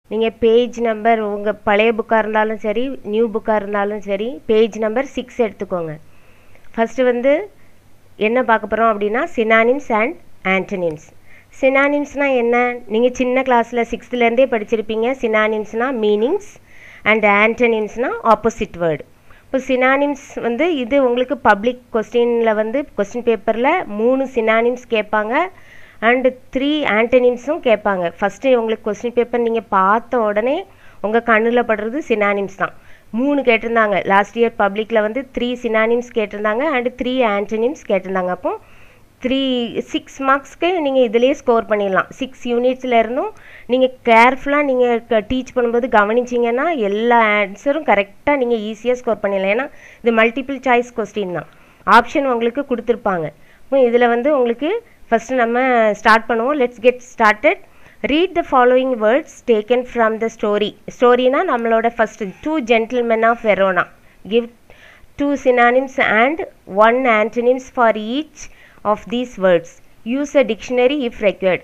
நீங்கள் page number உங்கள் பழைய புக்காக இருந்தாலும் சரி நியூ புக்காக இருந்தாலும் சரி பேஜ் நம்பர் சிக்ஸ் எடுத்துக்கோங்க ஃபஸ்ட்டு வந்து என்ன பார்க்க போகிறோம் அப்படின்னா சினானிம்ஸ் அண்ட் ஆன்டனிம்ஸ் சினானிம்ஸ்னால் என்ன நீங்கள் சின்ன கிளாஸில் சிக்ஸ்த்துலேருந்தே படிச்சிருப்பீங்க சினானிம்ஸ்னால் மீனிங்ஸ் அண்ட் ஆன்டனிம்ஸ்னால் ஆப்போசிட் வேர்டு இப்போ சினானிம்ஸ் வந்து இது உங்களுக்கு பப்ளிக் கொஸ்டினில் வந்து கொஸ்டின் பேப்பரில் மூணு சினானிம்ஸ் கேட்பாங்க அண்டு த்ரீ ஆன்டனிம்ஸும் கேட்பாங்க ஃபஸ்ட்டு உங்களுக்கு கொஸ்டின் பேப்பர் நீங்கள் பார்த்த உடனே உங்கள் கண்ணில் படுறது சினானிம்ஸ் தான் மூணு கேட்டிருந்தாங்க லாஸ்ட் இயர் பப்ளிக்கில் வந்து த்ரீ சினானிம்ஸ் கேட்டிருந்தாங்க அண்டு த்ரீ ஆன்டனிம்ஸ் கேட்டிருந்தாங்க அப்போ த்ரீ சிக்ஸ் மார்க்ஸ்க்கு நீங்கள் இதிலே ஸ்கோர் பண்ணிடலாம் சிக்ஸ் யூனிட்ஸில் இருந்தும் நீங்கள் கேர்ஃபுல்லாக நீங்கள் டீச் பண்ணும்போது கவனிச்சிங்கன்னா எல்லா ஆன்சரும் கரெக்டாக நீங்கள் ஈஸியாக ஸ்கோர் பண்ணிடலாம் ஏன்னா இது மல்டிபிள் சாய்ஸ் கொஸ்டின் தான் ஆப்ஷன் உங்களுக்கு கொடுத்துருப்பாங்க இப்போ இதில் வந்து உங்களுக்கு ஃபஸ்ட்டு நம்ம ஸ்டார்ட் பண்ணுவோம் let's get started read the following words taken from the story ஸ்டோரினா நம்மளோட first two gentlemen of Verona give two synonyms and one antonyms for each of these words use a dictionary if required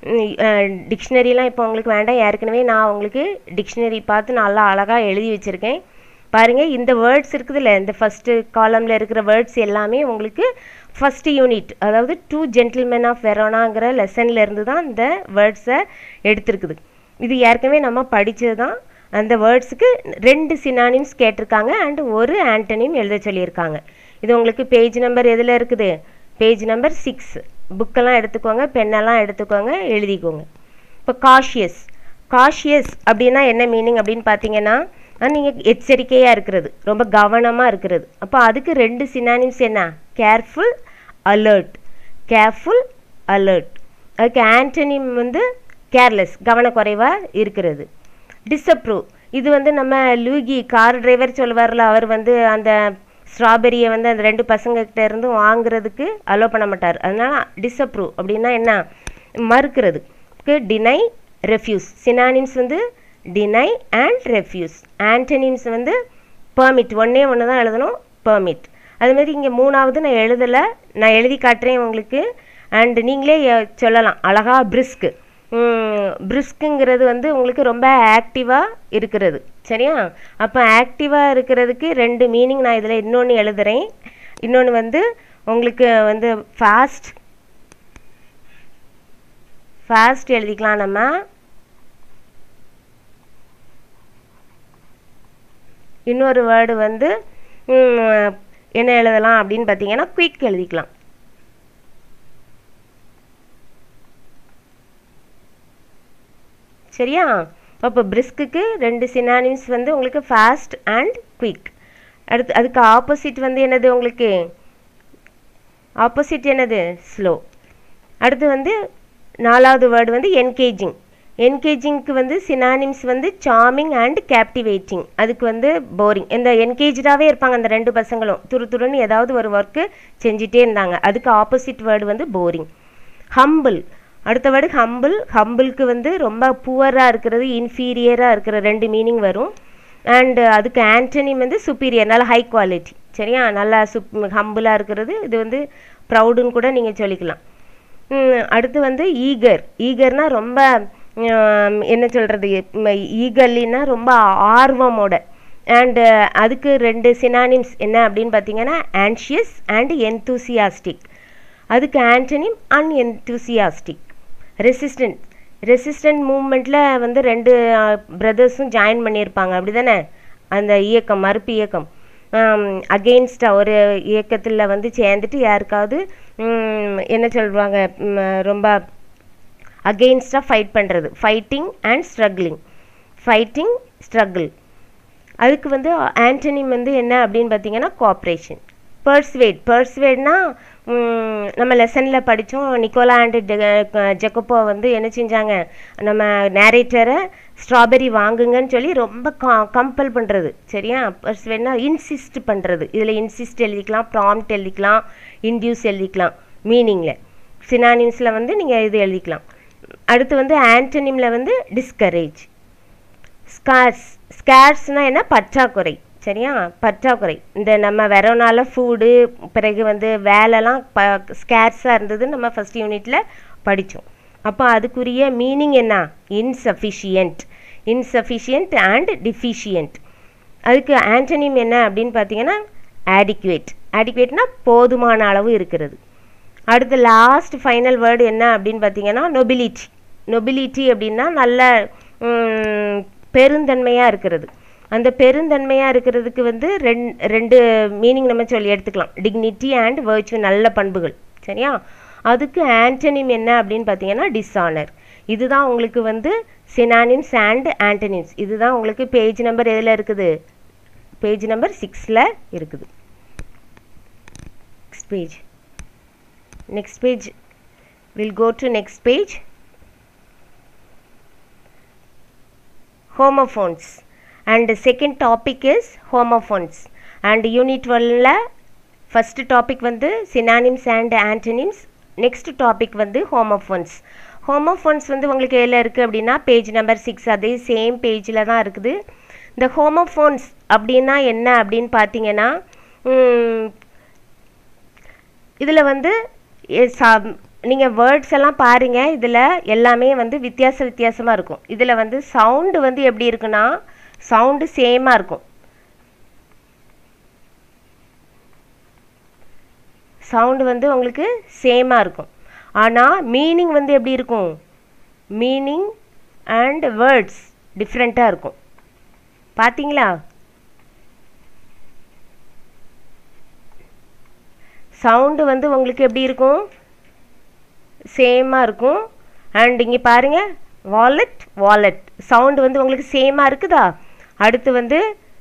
டிக்ஷனரிலாம் இப்போ உங்களுக்கு வேண்டாம் ஏற்கனவே நான் உங்களுக்கு dictionary பார்த்து நல்லா அழகாக எழுதி வச்சுருக்கேன் பாருங்கள் இந்த வேர்ட்ஸ் இருக்குதுல்ல இந்த ஃபஸ்ட்டு காலமில் இருக்கிற வேர்ட்ஸ் எல்லாமே உங்களுக்கு ஃபஸ்ட்டு யூனிட் அதாவது டூ ஜென்டில்மென் ஆஃப் வெரோனாங்கிற லெசனில் இருந்து தான் இந்த வேர்ட்ஸை எடுத்திருக்குது இது ஏற்கனவே நம்ம படித்தது தான் அந்த வேர்ட்ஸுக்கு ரெண்டு சினானிம்ஸ் கேட்டிருக்காங்க அண்ட் ஒரு ஆண்டனிம் எழுத சொல்லியிருக்காங்க இது உங்களுக்கு பேஜ் நம்பர் எதில் இருக்குது பேஜ் நம்பர் சிக்ஸ் புக்கெல்லாம் எடுத்துக்கோங்க பெண்ணெல்லாம் எடுத்துக்கோங்க எழுதிக்கோங்க இப்போ காஷியஸ் காஷியஸ் அப்படின்னா என்ன மீனிங் அப்படின்னு பார்த்தீங்கன்னா நீங்கள் எச்சரிக்கையாக இருக்கிறது ரொம்ப கவனமாக இருக்கிறது அப்போ அதுக்கு ரெண்டு சினானிம்ஸ் என்ன கேர்ஃபுல் அலர்ட் கேர்ஃபுல் அலர்ட் அதுக்கு ஆண்டனிம் வந்து கேர்லெஸ் கவனக்குறைவாக இருக்கிறது டிஸ்அப்ரூவ் இது வந்து நம்ம லூகி கார் டிரைவர் சொல்லுவார்ல அவர் வந்து அந்த ஸ்ட்ராபெரியை வந்து அந்த ரெண்டு பசங்கக்கிட்ட இருந்து வாங்குறதுக்கு அலோவ் பண்ண மாட்டார் அதனால் டிஸ்அப்ரூவ் அப்படின்னா என்ன மறுக்கிறது டினை ரெஃப்யூஸ் சினானிம்ஸ் வந்து டினை அண்ட் ரெஃப்யூஸ் ஆன்டனிம்ஸ் வந்து பெர்மிட் ஒன்றே ஒன்று தான் எழுதணும் பெர்மிட் அதுமாதிரி இங்கே மூணாவது நான் எழுதலை நான் எழுதி காட்டுறேன் உங்களுக்கு அண்ட் நீங்களே சொல்லலாம் அழகா பிரிஸ்க்கு பிரிஸ்க்குங்கிறது வந்து உங்களுக்கு ரொம்ப ஆக்டிவாக இருக்கிறது சரியா அப்போ ஆக்டிவாக இருக்கிறதுக்கு ரெண்டு மீனிங் நான் இதில் இன்னொன்று எழுதுகிறேன் இன்னொன்று வந்து உங்களுக்கு வந்து ஃபாஸ்ட் ஃபாஸ்ட் எழுதிக்கலாம் நம்ம இன்னொரு வேர்டு வந்து என்ன எழுதலாம் அப்படின்னு பார்த்தீங்கன்னா குயிக் எழுதிக்கலாம் சரியா அப்போ பிரிஸ்க்கு ரெண்டு சினானிம்ஸ் வந்து உங்களுக்கு ஃபாஸ்ட் அண்ட் குயிக் அடுத்து அதுக்கு ஆப்போசிட் வந்து என்னது உங்களுக்கு ஆப்போசிட் என்னது ஸ்லோ அடுத்து வந்து நாலாவது வேர்டு வந்து என்கேஜிங் என்கேஜிங்க்கு வந்து சினானிம்ஸ் வந்து சார்மிங் அண்ட் கேப்டிவேட்டிங் அதுக்கு வந்து போரிங் இந்த என்கேஜாகவே இருப்பாங்க அந்த ரெண்டு பசங்களும் துரு துருன்னு ஏதாவது ஒரு ஒர்க்கு செஞ்சிட்டே இருந்தாங்க அதுக்கு ஆப்போசிட் வேர்டு வந்து போரிங் ஹம்பிள் அடுத்த வேர்டு ஹம்பிள் ஹம்பிளுக்கு வந்து ரொம்ப புவராக இருக்கிறது இன்ஃபீரியராக இருக்கிற ரெண்டு மீனிங் வரும் அண்டு அதுக்கு ஆண்டனிம் வந்து சுப்பீரியர் நல்ல ஹை குவாலிட்டி சரியா நல்லா சுப் ஹம்பிளாக இருக்கிறது இது வந்து ப்ரௌடுன்னு கூட நீங்கள் சொல்லிக்கலாம் அடுத்து வந்து ஈகர் ஈகர்னால் ரொம்ப என்ன சொல்கிறது ஈகர்லின்னா ரொம்ப ஆர்வமோட அண்டு அதுக்கு ரெண்டு சினானிம்ஸ் என்ன அப்படின்னு பார்த்தீங்கன்னா ஆன்ஷியஸ் அண்ட் என்தூசியாஸ்டிக் அதுக்கு ஆண்டனிம் அன்என்தூசியாஸ்டிக் ரெசிஸ்டன்ட் ரெசிஸ்டன்ட் மூமெண்ட்டில் வந்து ரெண்டு பிரதர்ஸும் ஜாயின் பண்ணியிருப்பாங்க அப்படி தானே அந்த இயக்கம் மறுப்பு இயக்கம் அகெயின்ஸ்டாக ஒரு இயக்கத்தில் வந்து சேர்ந்துட்டு யாருக்காவது என்ன சொல்லுவாங்க ரொம்ப அகெயின்ஸ்டாக ஃபைட் பண்ணுறது fighting and struggling fighting struggle அதுக்கு வந்து ஆண்டனிம் வந்து என்ன அப்படின்னு பார்த்தீங்கன்னா கோஆப்ரேஷன் பர்ஸ்வேட் பர்ஸ்வேட்னா நம்ம லெசனில் படித்தோம் நிக்கோலா அண்டு ஜெக்கப்போ வந்து என்ன செஞ்சாங்க நம்ம நேரேட்டரை ஸ்ட்ராபெரி வாங்குங்கன்னு சொல்லி ரொம்ப கா கம்பல் பண்ணுறது சரியா பர்ஸ்வேட்னா இன்சிஸ்ட் பண்ணுறது இதில் இன்சிஸ்ட் எழுதிக்கலாம் ப்ராம்ப்ட் எழுதிக்கலாம் இன்டியூஸ் எழுதிக்கலாம் மீனிங்கில் சினானிம்ஸில் வந்து நீங்கள் இது எழுதிக்கலாம் அடுத்து வந்து ஆன்டனிமில் வந்து டிஸ்கரேஜ் ஸ்கார்ஸ் ஸ்கேர்ஸ்னால் என்ன பற்றாக்குறை சரியா பற்றாக்குறை இந்த நம்ம வெரோனால ஃபுட்டு பிறகு வந்து வேலைலாம் ப ஸ்கேர்ஸாக இருந்தது நம்ம ஃபஸ்ட் யூனிட்டில் படித்தோம் அப்போ அதுக்குரிய மீனிங் என்ன இன்சஃபிஷியன்ட் இன்சஃபிஷியன்ட் அண்ட் டிஃபிஷியன்ட் அதுக்கு ஆன்டனிம் என்ன அப்படின்னு பார்த்தீங்கன்னா ஆடிக்குவேட் ஆடிக்குவேட்னா போதுமான அளவு இருக்கிறது அடுத்து லாஸ்ட் ஃபைனல் வேர்டு என்ன அப்படின்னு பார்த்தீங்கன்னா நொபிலிட்டி நொபிலிட்டி அப்படின்னா நல்ல ம், பெருந்தன்மையாக இருக்கிறது அந்த பெருந்தன்மையாக இருக்கிறதுக்கு வந்து ரெண் ரெண்டு மீனிங் நம்ம சொல்லி எடுத்துக்கலாம் டிக்னிட்டி அண்ட் வேர்ச்சு நல்ல பண்புகள் சரியா அதுக்கு ஆன்டனிம் என்ன அப்படின்னு பார்த்தீங்கன்னா டிஸானர் இதுதான் உங்களுக்கு வந்து சினானிம்ஸ் அண்ட் ஆன்டனிம்ஸ் இதுதான் உங்களுக்கு பேஜ் நம்பர் எதில் இருக்குது பேஜ் நம்பர் சிக்ஸில் இருக்குது next page next page we'll go to next page homophones and the second topic is homophones and unit 1 ல first topic வந்து synonyms and antonyms next topic வந்து homophones homophones வந்து உங்களுக்கு எதில் இருக்குது அப்படின்னா பேஜ் நம்பர் சிக்ஸ் அதே சேம் பேஜில் தான் இருக்குது இந்த homophones அப்படின்னா என்ன அப்படின்னு பார்த்தீங்கன்னா ம், இதில் வந்து நீங்கள் வேர்ட்ஸ் எல்லாம் பாருங்க இதில் எல்லாமே வந்து வித்தியாச வித்தியாசமாக இருக்கும் இதில் வந்து சவுண்டு வந்து எப்படி இருக்குன்னா சவுண்டு சேமாக இருக்கும் சவுண்டு வந்து உங்களுக்கு சேமாக இருக்கும் ஆனால் மீனிங் வந்து எப்படி இருக்கும் மீனிங் அண்ட் வேர்ட்ஸ் டிஃப்ரெண்ட்டாக இருக்கும் பார்த்தீங்களா சவுண்டு வந்து உங்களுக்கு எப்படி இருக்கும் சேமாக இருக்கும் அண்ட் இங்கே பாருங்க வாலெட் வாலெட் சவுண்டு வந்து உங்களுக்கு சேமாக இருக்குதா அடுத்து வந்து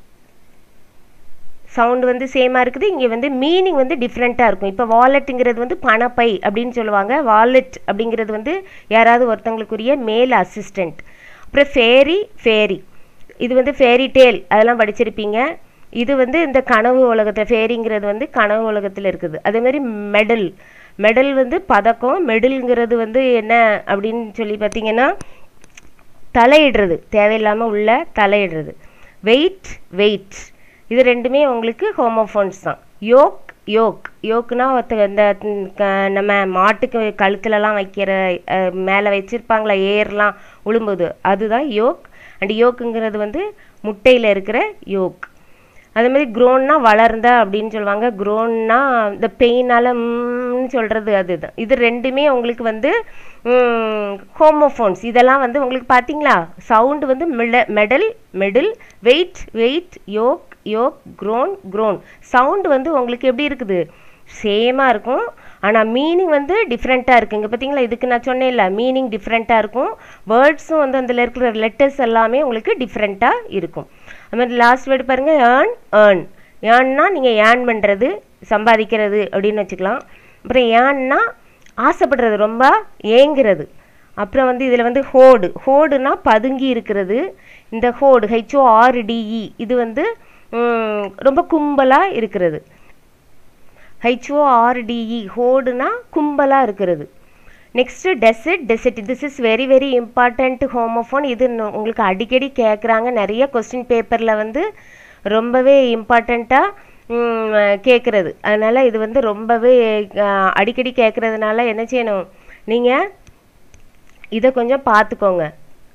சவுண்டு வந்து சேமாக இருக்குது இங்கே வந்து மீனிங் வந்து டிஃப்ரெண்ட்டாக இருக்கும் இப்போ வாலெட்டுங்கிறது வந்து பணப்பை அப்படின்னு சொல்லுவாங்க வாலெட் அப்படிங்கிறது வந்து யாராவது ஒருத்தவங்களுக்குரிய மேல் அசிஸ்டண்ட் அப்புறம் ஃபேரி ஃபேரி இது வந்து ஃபேரி டேல் அதெல்லாம் படிச்சிருப்பீங்க இது வந்து இந்த கனவு உலகத்தில் ஃபேரிங்கிறது வந்து கனவு உலகத்தில் இருக்குது அதே மாதிரி மெடல் மெடல் வந்து பதக்கம் மெடல்ங்கிறது வந்து என்ன அப்படின்னு சொல்லி பார்த்தீங்கன்னா தலையிடுறது தேவையில்லாமல் உள்ள தலையிடுறது வெயிட் வெயிட் இது ரெண்டுமே உங்களுக்கு ஹோமோஃபோன்ஸ் தான் யோக் யோக் யோக்னா ஒருத்த இந்த ம், க- நம்ம மாட்டுக்கு கழுத்துலலாம் வைக்கிற அஹ், மேலே வச்சிருப்பாங்களா ஏர்லாம் உழும்போது அதுதான் யோக் அண்ட் யோக்குங்கிறது வந்து முட்டையில் இருக்கிற யோக் அதே மாதிரி க்ரோன்னா வளர்ந்த அப்படின்னு சொல்லுவாங்க க்ரோன்னா இந்த பெயினால் சொல்கிறது அதுதான் இது ரெண்டுமே உங்களுக்கு வந்து ஹோமோஃபோன்ஸ் இதெல்லாம் வந்து உங்களுக்கு பார்த்தீங்களா சவுண்டு வந்து மிட medal meddle wait weight yoke yolk groan grown sound வந்து உங்களுக்கு எப்படி இருக்குது சேமாக இருக்கும் ஆனால் மீனிங் வந்து டிஃப்ரெண்ட்டாக இருக்குது இங்கே பார்த்தீங்களா இதுக்கு நான் சொன்னேன்ல மீனிங் டிஃப்ரெண்ட்டாக இருக்கும் வேர்ட்ஸும் வந்து அதில் இருக்கிற லெட்டர்ஸ் எல்லாமே உங்களுக்கு டிஃப்ரெண்ட்டாக இருக்கும் அது மாதிரி லாஸ்ட் வேர்டு பாருங்கள் ஏர்ன் ஏர்ன் ஏர்ன்னா நீங்கள் ஏர்ன் பண்ணுறது சம்பாதிக்கிறது அப்படின்னு வச்சுக்கலாம் அப்புறம் ஏன்னா ஆசைப்படுறது ரொம்ப ஏங்குறது அப்புறம் வந்து இதில் வந்து ஹோடு ஹோடுனா பதுங்கி இருக்கிறது இந்த ஹோடு ஹெச்ஓஆர்டிஇ இது வந்து ம், ரொம்ப கும்பலாக இருக்கிறது ஹெச்ஓஆர்டிஇ ஹோடுனா கும்பலாக இருக்கிறது next dessert desert this is very very important homophone இது நு- உங்களுக்கு அடிக்கடி கேட்குறாங்க நிறைய கொஸ்டின் பேப்பரில் வந்து ரொம்பவே இம்பார்ட்டண்ட்டாக கேட்குறது அதனால் இது வந்து ரொம்பவே அஹ், அடிக்கடி கேட்குறதுனால என்ன செய்யணும் நீங்கள் இதை கொஞ்சம் பார்த்துக்கோங்க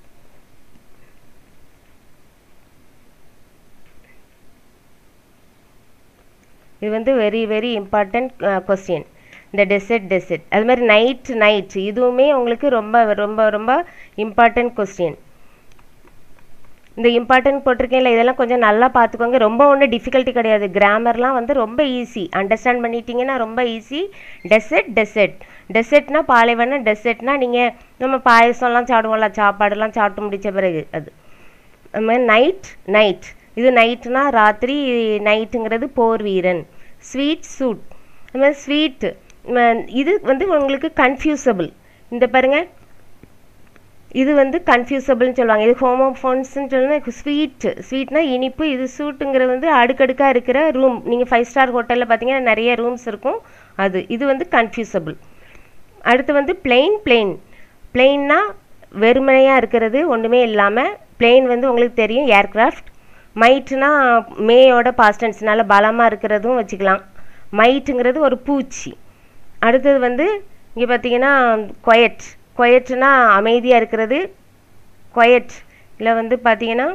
இது வந்து வெரி வெரி இம்பார்ட்டண்ட் கொஸ்டின் இந்த டெசர்ட் டெசர்ட் அது மாதிரி நைட் நைட் இதுவுமே உங்களுக்கு ரொம்ப ரொம்ப ரொம்ப இம்பார்ட்டண்ட் கொஸ்டின் இந்த இம்பார்ட்டன்ட் போட்டிருக்கேன்ல இதெல்லாம் கொஞ்சம் நல்லா பார்த்துக்கோங்க ரொம்ப ஒன்றும் டிஃபிகல்ட்டி கிடையாது கிராமர்லாம் வந்து ரொம்ப ஈஸி அண்டர்ஸ்டாண்ட் பண்ணிட்டீங்கன்னா ரொம்ப ஈஸி டெசர்ட் டெசர்ட் டெசர்ட்னா பாலைவனம் டெசர்ட்னா நீங்கள் நம்ம பாயசம்லாம் சாப்பிடுவோம்ல சாப்பாடுலாம் சாப்பிட்டு முடிச்ச பிறகு அது அது மாதிரி நைட் நைட் இது நைட்னா ராத்திரி நைட்டுங்கிறது போர் வீரன் ஸ்வீட் சூட் அது மாதிரி ஸ்வீட்டு இது வந்து உங்களுக்கு கன்ஃபியூசபிள் இந்த பாருங்க இது வந்து கன்ஃபியூசபிள்னு சொல்லுவாங்க இது ஹோமோஃபோன்ஸ்னு சொல்லுங்க ஸ்வீட் ஸ்வீட்னா இனிப்பு இது சூட்டுங்கிறது வந்து அடுக்கடுக்காக இருக்கிற ரூம் நீங்கள் ஃபைவ் ஸ்டார் ஹோட்டலில் பார்த்தீங்கன்னா நிறைய ரூம்ஸ் இருக்கும் அது இது வந்து கன்ஃபியூசபிள் அடுத்து வந்து பிளெயின் பிளெயின் பிளெயின்னா வெறுமனையாக இருக்கிறது ஒன்றுமே இல்லாமல் பிளெயின் வந்து உங்களுக்கு தெரியும் ஏர்க்ராஃப்ட் மைட்னா மேயோட பாஸ்டன்ஸ்னால பலமாக இருக்கிறதும் வச்சுக்கலாம் மைட்டுங்கிறது ஒரு பூச்சி அடுத்தது வந்து இங்கே பார்த்தீங்கன்னா கொயட் கொயட்னா அமைதியாக இருக்கிறது கொயட் இல்லை வந்து பார்த்தீங்கன்னா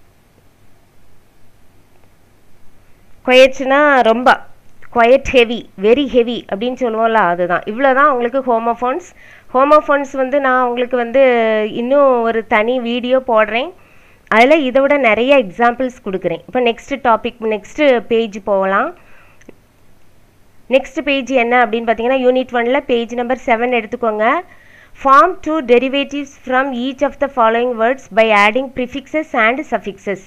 கொயட்ஸ்னா ரொம்ப கொயட் ஹெவி வெரி ஹெவி அப்படின்னு சொல்லுவோம்ல அதுதான் இவ்வளோ தான் உங்களுக்கு ஹோமோஃபோன்ஸ் ஹோமோஃபோன்ஸ் வந்து நான் உங்களுக்கு வந்து இன்னும் ஒரு தனி வீடியோ போடுறேன் அதில் இதை விட நிறைய எக்ஸாம்பிள்ஸ் கொடுக்குறேன் இப்போ நெக்ஸ்ட் டாபிக் நெக்ஸ்ட்டு பேஜ் போகலாம் நெக்ஸ்ட் பேஜ் என்ன அப்படின்னு பார்த்தீங்கன்னா யூனிட் ஒனில் பேஜ் நம்பர் செவன் எடுத்துக்கோங்க form two derivatives from each of the following words by adding prefixes and suffixes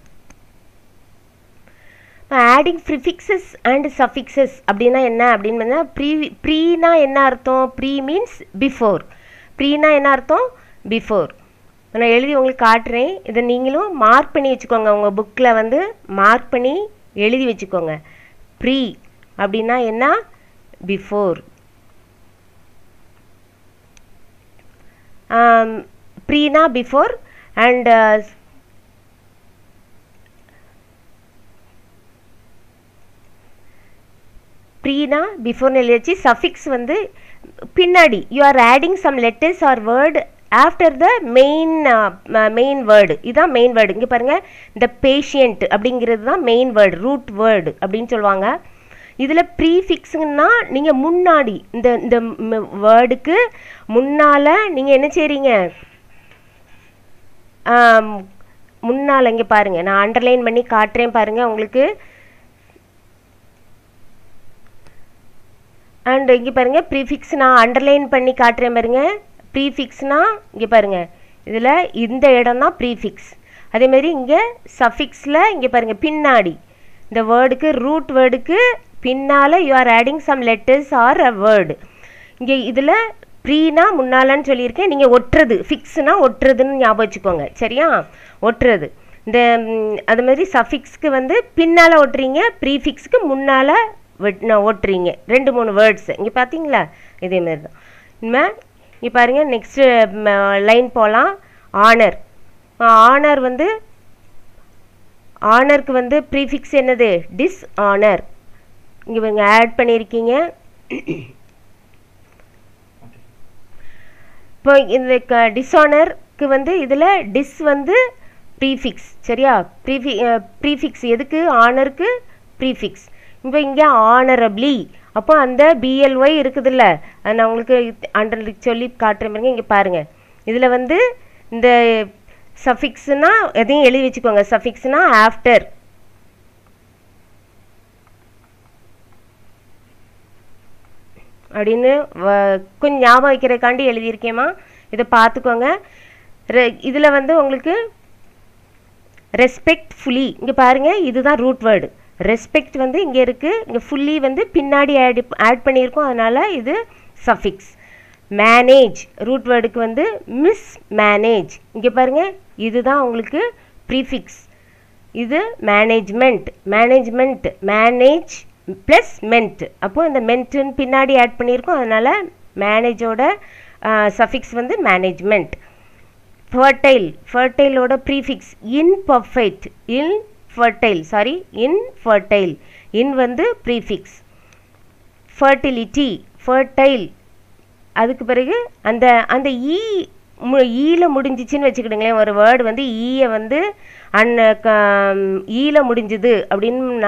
adding prefixes and suffixes அப்படின்னா என்ன அப்படின்னு பார்த்தீங்கன்னா ப்ரீ ப்ரீனா என்ன அர்த்தம் ப்ரீ மீன்ஸ் பிஃபோர் ப்ரீனா என்ன அர்த்தம் பிஃபோர் நான் எழுதி உங்களுக்கு காட்டுறேன் இதை நீங்களும் மார்க் பண்ணி வச்சுக்கோங்க உங்கள் புக்கில் வந்து மார்க் பண்ணி எழுதி வச்சுக்கோங்க ப்ரீ அப்படின்னா என்ன பிஃபோர் ப்ரீனா பிஃபோர் அண்ட் ப்ரீனா பிஃபோர்னு எழுதி வச்சு சஃபிக்ஸ் வந்து பின்னாடி you are adding some letters or word after the main main word இதுதான் மெயின் வேர்டு இங்கே பாருங்கள் இந்த பேஷியன்ட் அப்படிங்கிறது தான் மெயின் வேர்டு ரூட் வேர்டு அப்படின்னு சொல்லுவாங்க இதில் ப்ரீஃபிக்ஸுங்கன்னா நீங்கள் முன்னாடி இந்த இந்த வேர்டுக்கு முன்னால் நீங்கள் என்ன செய்கிறீங்க முன்னால் இங்கே பாருங்கள் நான் அண்டர்லைன் பண்ணி காட்டுறேன் பாருங்கள் உங்களுக்கு அண்ட் இங்கே பாருங்கள் ப்ரீஃபிக்ஸ் நான் அண்டர்லைன் பண்ணி காட்டுறேன் பாருங்கள் ப்ரீஃபிக்ஸ்னா இங்கே பாருங்கள் இதில் இந்த இடம் தான் ப்ரீஃபிக்ஸ் அதேமாரி இங்கே சஃபிக்ஸில் இங்கே பாருங்கள் பின்னாடி இந்த வேர்டுக்கு ரூட் வேர்டுக்கு பின்னால் you are adding some letters or a word இங்கே இதில் ப்ரீனா முன்னாலன்னு சொல்லியிருக்கேன் நீங்கள் ஒட்டுறது ஃபிக்ஸ்னா ஒட்டுறதுன்னு ஞாபகம் வச்சுக்கோங்க சரியா ஒட்டுறது இந்த அது மாதிரி சஃபிக்ஸ்க்கு வந்து பின்னால் ஒட்டுறீங்க ப்ரீஃபிக்ஸ்க்கு முன்னால் ஒட்டுறீங்க ரெண்டு மூணு வேர்ட்ஸ் இங்கே பார்த்தீங்களா இதேமாரி தான் இனிமேல் இங்கே பாருங்கள் நெக்ஸ்ட்டு லைன் போகலாம் ஆனர் ஆனர் வந்து ஆனருக்கு வந்து ப்ரீஃபிக்ஸ் என்னது டிஸ் ஆனர் இங்கே இவங்க ஆட் பண்ணியிருக்கீங்க இப்போ இந்த க டிஸானருக்கு வந்து இதில் டிஸ் வந்து ப்ரீஃபிக்ஸ் சரியா ப்ரீஃபி ப்ரீஃபிக்ஸ் எதுக்கு ஆனருக்கு ப்ரீஃபிக்ஸ் இப்போ இங்கே ஆனரபிளி அப்போ அந்த பிஎல்ஒய் இருக்குதுல்ல அது நான் உங்களுக்கு அண்டர் சொல்லி காட்டுற மாதிரி இங்கே பாருங்கள் இதில் வந்து இந்த சஃபிக்ஸ்னா எதையும் எழுதி வச்சுக்கோங்க சஃபிக்ஸ்னா ஆஃப்டர் அப்படின்னு கொஞ்சம் ஞாபகம் வைக்கிறதுக்காண்டி எழுதியிருக்கேம்மா இதை பார்த்துக்கோங்க இதில் வந்து உங்களுக்கு ரெஸ்பெக்ட்ஃபுல்லி இங்கே பாருங்கள் இதுதான் ரூட் வேர்டு ரெஸ்பெக்ட் வந்து இங்கே இருக்குது இங்கே ஃபுல்லி வந்து பின்னாடி ஆட் ஆட் பண்ணியிருக்கோம் அதனால் இது சஃபிக்ஸ் மேனேஜ் ரூட் வேர்டுக்கு வந்து மிஸ் மேனேஜ் இங்கே பாருங்கள் இதுதான் உங்களுக்கு ப்ரீஃபிக்ஸ் இது management management manage plus ment அப்போது இந்த மென்ட்டுன்னு பின்னாடி ஆட் பண்ணியிருக்கோம் அதனால் மேனேஜோட சஃபிக்ஸ் வந்து மேனேஜ்மெண்ட் ஃபர்டைல் ஃபர்டைலோட prefix imperfect in fertile sorry infertile in வந்து ப்ரீஃபிக்ஸ் ஃபர்டிலிட்டி ஃபர்டைல் அதுக்கு பிறகு அந்த அந்த ஈ மு ஈல முடிஞ்சிச்சின்னு வச்சுக்கிடுங்களேன் ஒரு வேர்டு வந்து ஈயை வந்து அன்ன க ஈல முடிஞ்சுது அப்படின்னா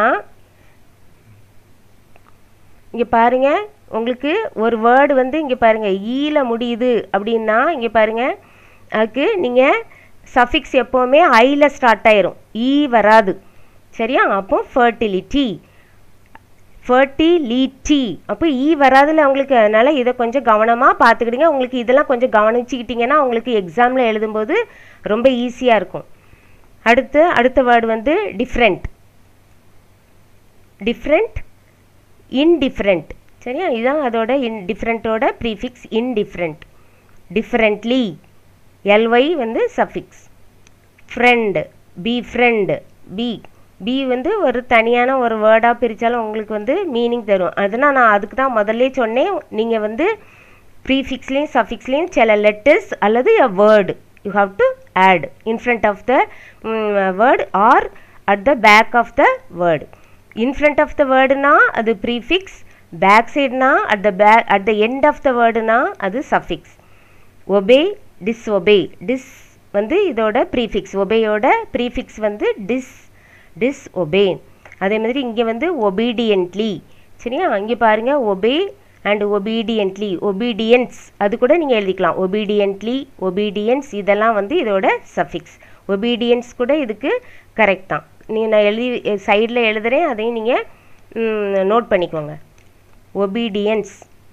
இங்கே பாருங்கள் உங்களுக்கு ஒரு வேர்டு வந்து இங்கே பாருங்கள் ஈல முடியுது அப்படின்னா இங்கே பாருங்கள் அதுக்கு நீங்கள் சஃபிக்ஸ் எப்போவுமே ஐயில் ஸ்டார்ட் ஆயிரும் ஈ வராது சரியா அப்போ ஃபர்டிலிட்டி ஃபர்டிலிட்டி அப்போ ஈ வராதுல உங்களுக்கு அதனால் இதை கொஞ்சம் கவனமாக பார்த்துக்கிடுங்க உங்களுக்கு இதெல்லாம் கொஞ்சம் கவனிச்சுக்கிட்டிங்கன்னா உங்களுக்கு எக்ஸாமில் எழுதும்போது ரொம்ப ஈஸியாக இருக்கும் அடுத்து அடுத்த வேர்டு வந்து டிஃப்ரெண்ட் டிஃப்ரெண்ட் இன்டிஃப்ரெண்ட் சரியா இதுதான் அதோட இன் டிஃப்ரெண்ட்டோட ப்ரீஃபிக்ஸ் இன்டிஃப்ரெண்ட் டிஃப்ரெண்ட்லி எல்ஒய் வந்து suffix friend be friend be be வந்து ஒரு தனியான ஒரு வேர்டாக பிரித்தாலும் உங்களுக்கு வந்து மீனிங் தரும் அதனால் நான் அதுக்கு தான் முதல்ல சொன்னேன் நீங்கள் வந்து ப்ரீஃபிக்ஸ்லேயும் சஃபிக்ஸ்லேயும் சில லெட்டர்ஸ் அல்லது a word you have to add in front of the word or at the back of the word in front of the வேர்டுனா அது ப்ரீஃபிக்ஸ் பேக் சைடுனா at the back at the end of the வேர்டுனா அது suffix obey disobey டிஸ் வந்து இதோட prefix ஒபேயோட prefix வந்து டிஸ் டிஸ் obey அதே மாதிரி இங்கே வந்து ஒபீடியன்ட்லி சரியா இங்கே பாருங்கள் ஒபே அண்ட் ஒபீடியன்ட்லி ஒபீடியன்ஸ் அது கூட நீங்கள் எழுதிக்கலாம் ஒபீடியன்ட்லி ஒபீடியன்ஸ் இதெல்லாம் வந்து இதோட சஃபிக்ஸ் ஒபீடியன்ஸ் கூட இதுக்கு கரெக்ட் தான் நீங்கள் நான் எழுதி சைடில் எழுதுகிறேன் அதையும் நீங்கள் நோட் பண்ணிக்கோங்க ஒபீடியன்ஸ்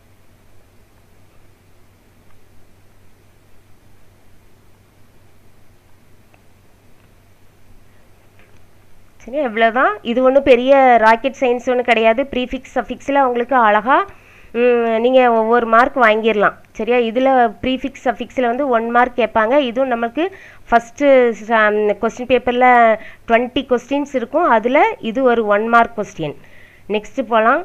சரி எவ்வளோதான் இது ஒன்றும் பெரிய ராக்கெட் சயின்ஸ் ஒன்றும் கிடையாது ப்ரீஃபிக்ஸ் சஃபிக்ஸில் உங்களுக்கு அழகாக நீங்கள் ஒவ்வொரு மார்க் வாங்கிடலாம் சரியா இதில் ப்ரீஃபிக்ஸ் சஃபிக்ஸில் வந்து ஒன் மார்க் கேட்பாங்க இதுவும் நமக்கு ஃபஸ்ட்டு கொஸ்டின் பேப்பரில் டுவெண்ட்டி கொஸ்டின்ஸ் இருக்கும் அதில் இது ஒரு ஒன் மார்க் கொஸ்டின் நெக்ஸ்ட்டு போகலாம்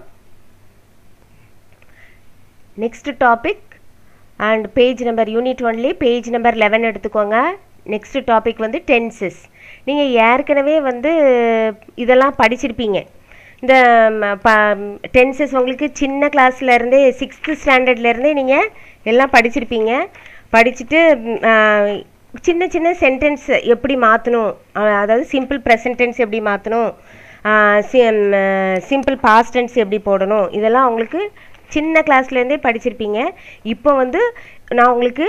next topic and page number unit only page number eleven எடுத்துக்கோங்க நெக்ஸ்ட் டாபிக் வந்து டென்சஸ் நீங்கள் ஏற்கனவே வந்து இதெல்லாம் படிச்சிருப்பீங்க இந்த ப டென்சஸ் உங்களுக்கு சின்ன கிளாஸ்லேருந்தே சிக்ஸ்த்து ஸ்டாண்டர்ட்லேருந்தே நீங்கள் எல்லாம் படிச்சிருப்பீங்க படிச்சுட்டு சின்ன சின்ன சென்டென்ஸ் எப்படி மாற்றணும் அதாவது சிம்பிள் ப்ரெசன்ட் டென்ஸ் எப்படி மாற்றணும் சிம்பிள் பாஸ்ட் டென்ஸ் எப்படி போடணும் இதெல்லாம் உங்களுக்கு சின்ன கிளாஸ்லேருந்தே படிச்சிருப்பீங்க இப்போ வந்து நான் உங்களுக்கு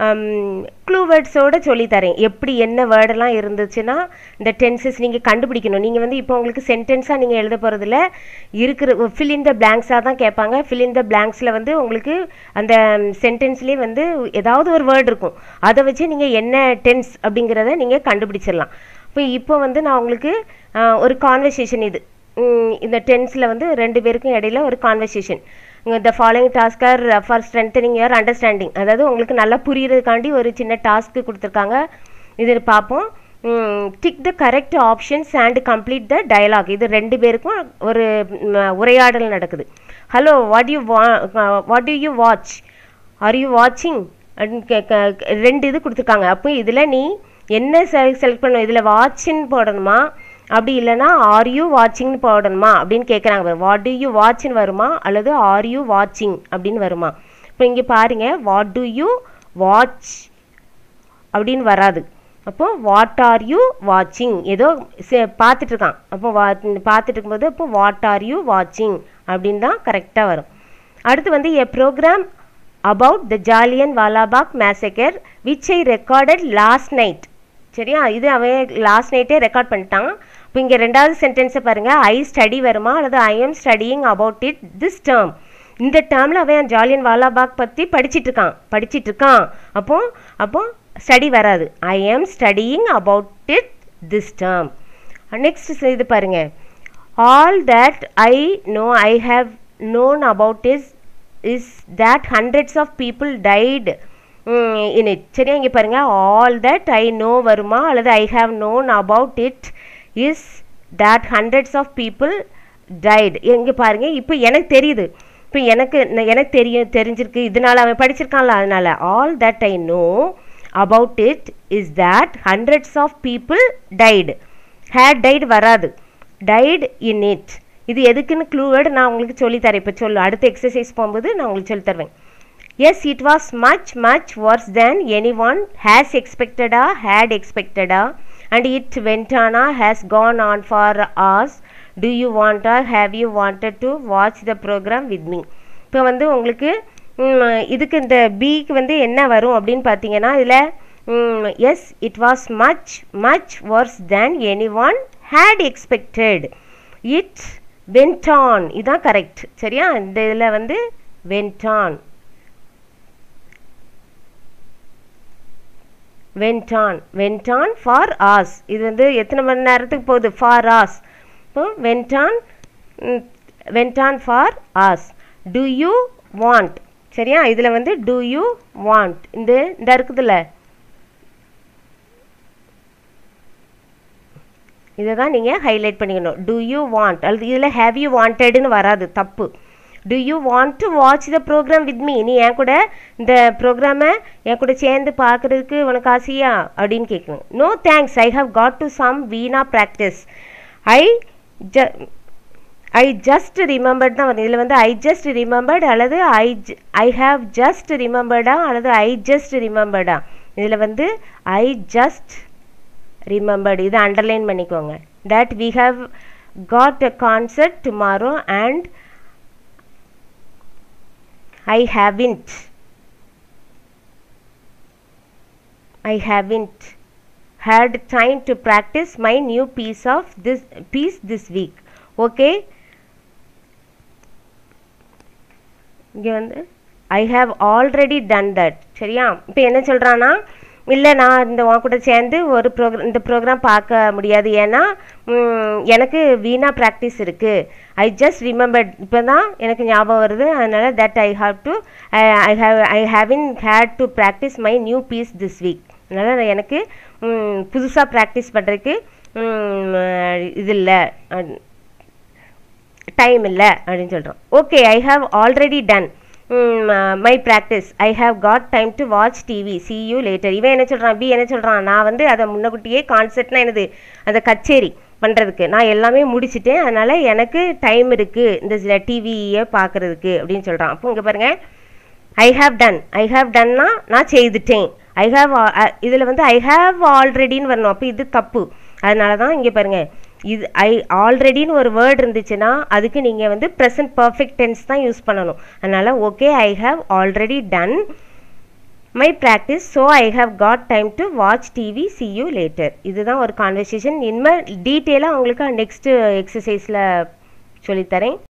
க்ளூ வேர்ட்ஸோடு சொல்லித்தரேன் எப்படி என்ன வேர்டெல்லாம் இருந்துச்சுன்னா இந்த டென்சஸ் நீங்கள் கண்டுபிடிக்கணும் நீங்கள் வந்து இப்போ உங்களுக்கு சென்டென்ஸாக நீங்கள் எழுத போகிறதில்ல இருக்கிற ஃபில் இன் த பிளாங்க்ஸாக தான் கேட்பாங்க ஃபில் இன் த பிளாங்க்ஸில் வந்து உங்களுக்கு அந்த சென்டென்ஸ்லேயே வந்து ஏதாவது ஒரு வேர்டு இருக்கும் அதை வச்சு நீங்கள் என்ன டென்ஸ் அப்படிங்கிறத நீங்கள் கண்டுபிடிச்சிடலாம் இப்போ இப்போ வந்து நான் உங்களுக்கு ஒரு கான்வர்சேஷன் இது இந்த டென்ஸில் வந்து ரெண்டு பேருக்கும் இடையில ஒரு conversation the following task are for strengthening your understanding அதாவது உங்களுக்கு நல்லா புரியறதுக்காண்டி ஒரு சின்ன டாஸ்க்கு கொடுத்துருக்காங்க இது பார்ப்போம் tick the correct options and complete the dialogue இது ரெண்டு பேருக்கும் ஒரு உரையாடல் நடக்குது ஹலோ வாட் யூ வா what do you watch are you வாட்சிங் ரெண்டு இது கொடுத்துருக்காங்க அப்போ இதில் நீ என்ன செலக்ட் பண்ணணும் இதில் வாட்சின்னு போடணுமா அப்படி இல்லைனா ஆர் யூ வாட்சிங்னு போடணுமா அப்படின்னு கேட்குறாங்க வாட் டு யூ வாட்ச்னு வருமா அல்லது ஆர் யூ வாட்சிங் அப்படின்னு வருமா இப்போ இங்கே பாருங்கள் வாட் டு யூ வாட்ச் அப்படின்னு வராது அப்போ வாட் ஆர் யூ வாட்சிங் ஏதோ பார்த்துட்டு இருக்கான் அப்போ வா பார்த்துட்டு இருக்கும்போது அப்போ வாட் ஆர் யூ வாட்சிங் அப்படின்னு தான் கரெக்டாக வரும் அடுத்து வந்து a programme about the Jallianwala Bagh massacre which I recorded last night சரியா இது அவன் லாஸ்ட் நைட்டே ரெக்கார்ட் பண்ணிட்டான் இப்போ இங்கே ரெண்டாவது சென்டென்ஸை பாருங்கள் ஐ ஸ்டடி வருமா அல்லது I am studying about it this term இந்த டேர்மில் அவன் ஜாலியன் வாலாபாக் பற்றி படிச்சிட்டு இருக்கான் படிச்சிட்டு இருக்கான் அப்போ அப்போ ஸ்டடி வராது I am studying about it this term next இது பாருங்க all that I know I have known about is is that hundreds of people died in it சரியா இங்கே பாருங்கள் ஆல் தட் ஐ நோ வருமா அல்லது I have known about it is that hundreds of people died எங்கே பாருங்கள் இப்போ எனக்கு தெரியுது இப்போ எனக்கு எனக்கு தெரியும் தெரிஞ்சிருக்கு இதனால் அவன் படிச்சிருக்கான்ல அதனால் all that I know about it is that hundreds of people died had died வராது டைட் இன் இட் இது எதுக்குன்னு க்ளூவேர்டு நான் உங்களுக்கு சொல்லித்தரேன் இப்போ சொல்லு அடுத்த எக்ஸசைஸ் போகும்போது நான் உங்களுக்கு சொல்லி தருவேன் as it was much much worse than anyone has எக்ஸ்பெக்டடா ஹேட் எக்ஸ்பெக்டடா அண்ட் இட் வென்டானா has gone on for as do you வாண்டா have you wanted to watch the programme with me இப்போ வந்து உங்களுக்கு இதுக்கு இந்த பிக்கு வந்து என்ன வரும் அப்படின்னு பார்த்தீங்கன்னா இதில் as it was much much worse than anyone had expected it went on இதுதான் கரெக்ட் சரியா இந்த இதில் வந்து வென்டான் வென்டான் வென்டான் ஃபார் ஆஸ் இது வந்து எத்தனை மணி நேரத்துக்கு போகுது ஃபார் ஆஸ் இப்போ went on went on for as do you want சரியா இதில் வந்து டு யூ வாண்ட் இந்த இந்த இருக்குதுல்ல இதை தான் நீங்கள் ஹைலைட் பண்ணிக்கணும் டு யூ வாண்ட் அல்லது இதில் ஹேவ் யூ வாண்டட்னு வராது தப்பு do you want to watch the programme with me நீ என் கூட இந்த ப்ரோக்ராமை என் கூட சேர்ந்து பார்க்குறதுக்கு உனக்கு ஆசையா அப்படின்னு கேட்கணும் no thanks I have got to some veena practice I ஜ ஐ ஜஸ்ட் ரிமெம்பர்ட் தான் வருது இதில் வந்து ஐ ஜஸ்ட் ரிமெம்பர்ட் அல்லது ஐ ஐ ஹாவ் ஜஸ்ட் ரிமெம்பர்டா அல்லது ஐ ஜஸ்ட் ரிமெம்பர்டா இதில் வந்து ஐ ஜஸ்ட் ரிமெம்பர்டு இதை அண்டர்லைன் பண்ணிக்கோங்க that we have got a concert tomorrow and I haven't I haven't had time to practice my new piece of this piece this week okay இங்கே வந்து I have already done that சரியா இப்போ என்ன சொல்கிறான்னா இல்லை நான் இந்த உன் கூட சேர்ந்து ஒரு ப்ரோக்ராம் இந்த ப்ரோக்ராம் பார்க்க முடியாது ஏன்னா எனக்கு வீணாக ப்ராக்டிஸ் இருக்குது ஐ ஜஸ்ட் ரிமெம்பர்ட் இப்போ தான் எனக்கு ஞாபகம் வருது அதனால் that I have to I have I haven't had to practise my new piece this week அதனால் எனக்கு புதுசாக ப்ராக்டிஸ் பண்ணுறதுக்கு இது இல்லை டைம் இல்லை அப்படின்னு சொல்கிறோம் okay I have already done my practice I have got time to watch TV see you later இவன் என்ன சொல்கிறான் பி என்ன சொல்கிறான் நான் வந்து அதை முன்னக்கூட்டியே கான்செர்ட்னா என்னது அந்த கச்சேரி பண்ணுறதுக்கு நான் எல்லாமே முடிச்சிட்டேன் அதனால் எனக்கு டைம் இருக்குது இந்த டிவியை பார்க்குறதுக்கு அப்படின்னு சொல்கிறான் அப்போ இங்கே பாருங்கள் I have done I have டன்னா நான் செய்துட்டேன் ஐ ஹாவ் இதில் வந்து ஐ ஹாவ் ஆல்ரெடின்னு வரணும் அப்போ இது தப்பு அதனால தான் இங்கே பாருங்கள் இது ஐ ஆல்ரெடின்னு ஒரு வேர்டு இருந்துச்சுன்னா அதுக்கு நீங்கள் வந்து ப்ரெசன்ட் பர்ஃபெக்ட் டென்ஸ் தான் யூஸ் பண்ணணும் அதனால் okay I have already done my practice so I have got time to watch TV see you later இதுதான் ஒரு கான்வர்சேஷன் இனிமேல் டீட்டெயிலாக உங்களுக்கு நெக்ஸ்ட்டு எக்ஸசைஸில் சொல்லித்தரேன்